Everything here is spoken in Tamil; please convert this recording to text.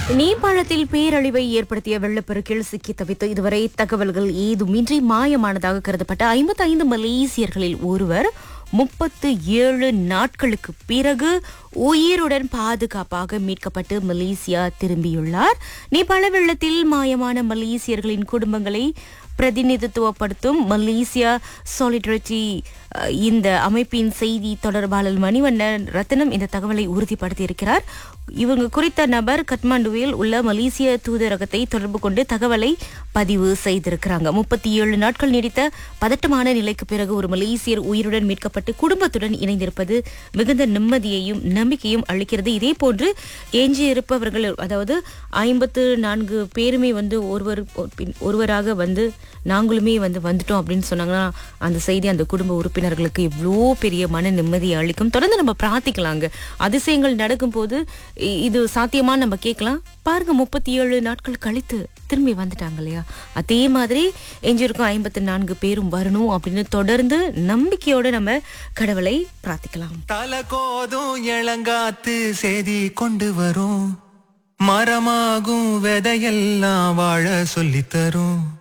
நேபாளத்தில் பேரழிவை ஏற்படுத்திய வெள்ளப்பெருக்கில் சிக்கி தவித்த இதுவரை தகவல்கள் ஏதுமின்றி மாயமானதாக கருதப்பட்ட ஐம்பத்தி ஐந்து மலேசியர்களில் ஒருவர் முப்பத்து ஏழு நாட்களுக்கு பிறகு உயிருடன் பாதுகாப்பாக மீட்கப்பட்டு மலேசியா திரும்பியுள்ளார் நேபாள வெள்ளத்தில் மாயமான மலேசியர்களின் குடும்பங்களை பிரதிநிதித்துவப்படுத்தும் மலேசியா சாலிடரிட்டி இந்த அமைப்பின் செய்தி தொடர்பாளர் மணிவண்ணன் ரத்னம் இந்த தகவலை உறுதிப்படுத்தி இருக்கிறார் இவங்க குறித்த நபர் கட்மாண்டுவில் உள்ள மலேசிய தூதரகத்தை தொடர்பு கொண்டு தகவலை பதிவு செய்திருக்கிறாங்க முப்பத்தி ஏழு நாட்கள் நீடித்த பதட்டமான நிலைக்கு பிறகு ஒரு மலேசியர் உயிருடன் மீட்கப்பட்டு குடும்பத்துடன் இணைந்திருப்பது மிகுந்த நிம்மதியையும் நம்பிக்கையும் அளிக்கிறது இதே போன்று எஞ்சியிருப்பவர்கள் அதாவது ஐம்பத்து நான்கு பேருமே வந்து ஒருவர் பின் ஒருவராக வந்து நாங்களுமே வந்து வந்துட்டோம் அப்படின்னு சொன்னாங்கன்னா அந்த செய்தி அந்த குடும்ப உறுப்பினர்களுக்கு எவ்வளோ பெரிய மன நிம்மதியை அளிக்கும் தொடர்ந்து நம்ம பிரார்த்திக்கலாங்க அதிசயங்கள் நடக்கும் போது இ- இது சாத்தியமா நம்ம கேட்கலாம் பாருங்க முப்பத்தி ஏழு நாட்கள் கழித்து திரும்பி வந்துட்டாங்க இல்லையா அதே மாதிரி எஞ்சிருக்கும் ஐம்பத்தி நான்கு பேரும் வரணும் அப்படின்னு தொடர்ந்து நம்பிக்கையோட நம்ம கடவுளை பிரார்த்திக்கலாம் தல கோதும் இளங்காத்து செய்தி கொண்டு வரும் மரமாகும் விதையெல்லாம் வாழ சொல்லித் தரும்